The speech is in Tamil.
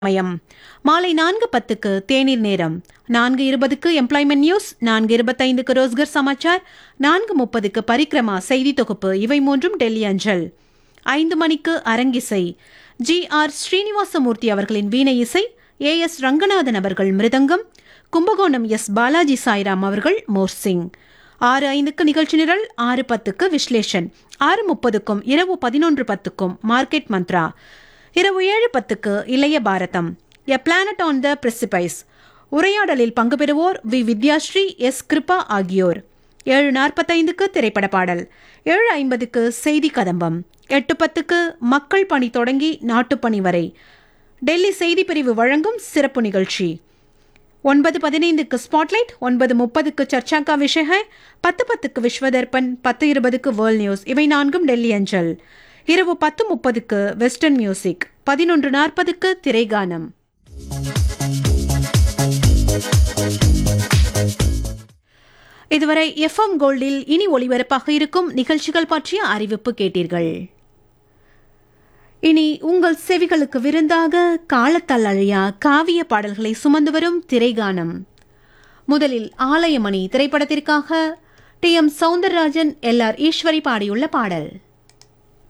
மயம் மாலை நான்கு பத்துக்கு தேநீர் நேரம் நான்கு இருபதுக்கு எம்ப்ளாய்மெண்ட் நியூஸ் நான்கு இருபத்தைந்துக்கு ரோஸ்கர் சமாச்சார் நான்கு முப்பதுக்கு பரிக்ரமா செய்தி தொகுப்பு இவை மூன்றும் டெல்லி அஞ்சல் ஐந்து மணிக்கு அரங்கிசை ஜி ஆர் ஸ்ரீனிவாசமூர்த்தி அவர்களின் வீணை இசை ஏ எஸ் ரங்கநாதன் அவர்கள் மிருதங்கம் கும்பகோணம் எஸ் பாலாஜி சாய்ராம் அவர்கள் மோர்சிங் ஆறு ஐந்துக்கு நிகழ்ச்சி நிரல் ஆறு பத்துக்கு விஸ்லேஷன் ஆறு முப்பதுக்கும் இரவு பதினொன்று பத்துக்கும் மார்க்கெட் மந்த்ரா இரவு ஏழு பத்துக்கு இளைய பாரதம் எ பிளானட் ஆன் த பிரிசிபைஸ் உரையாடலில் பங்கு பெறுவோர் வி வித்யாஸ்ரீ எஸ் கிருபா ஆகியோர் ஏழு நாற்பத்தைந்துக்கு திரைப்பட பாடல் ஏழு ஐம்பதுக்கு செய்தி கதம்பம் எட்டு பத்துக்கு மக்கள் பணி தொடங்கி நாட்டுப்பணி வரை டெல்லி செய்தி பிரிவு வழங்கும் சிறப்பு நிகழ்ச்சி ஒன்பது பதினைந்துக்கு ஸ்பாட்லைட் ஒன்பது முப்பதுக்கு சர்ச்சாக்கா விஷய பத்து பத்துக்கு விஸ்வதர்பன் பத்து இருபதுக்கு வேர்ல்ட் நியூஸ் இவை நான்கும் டெல்லி அஞ்சல் இரவு பத்து முப்பதுக்கு வெஸ்டர்ன் மியூசிக் பதினொன்று நாற்பதுக்கு திரைகானம் இதுவரை எஃப்எம் கோல்டில் இனி ஒளிபரப்பாக இருக்கும் நிகழ்ச்சிகள் பற்றிய அறிவிப்பு கேட்டீர்கள் இனி உங்கள் செவிகளுக்கு விருந்தாக காலத்தால் அழியா காவிய பாடல்களை சுமந்து வரும் திரைகானம் முதலில் ஆலயமணி திரைப்படத்திற்காக T M Soundararajan L R Eswari பாடியுள்ள பாடல்